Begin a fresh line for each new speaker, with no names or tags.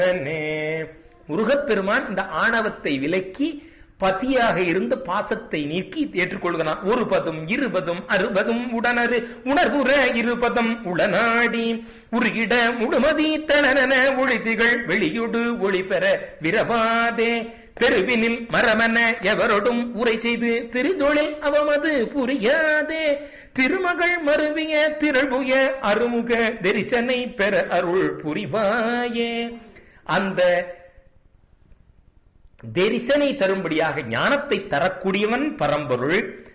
முருகப்பெருமான் இந்த ஆணவத்தை விலக்கி பதியாக இருந்து பாசத்தை நீக்கி ஏற்றுக்கொள்கிறான் ஒரு பதும் இருபதும் அறுபதும் உடனரு உணர்வுற இருபதம் உளநாடி உருகிட முழுமதி தனன ஒளிதிகள் வெளியுடு ஒளி பெற விரவாதே பெருவினில் மரமன எவரோடும் உரை செய்து திருதொழில் அவமது புரியாதே திருமகள் மருவிய திரள்புய அருமுக தரிசனை பெற அருள் புரிவாயே அந்த தரிசனை தரும்படியாக ஞானத்தை தரக்கூடியவன் பரம்பொருள்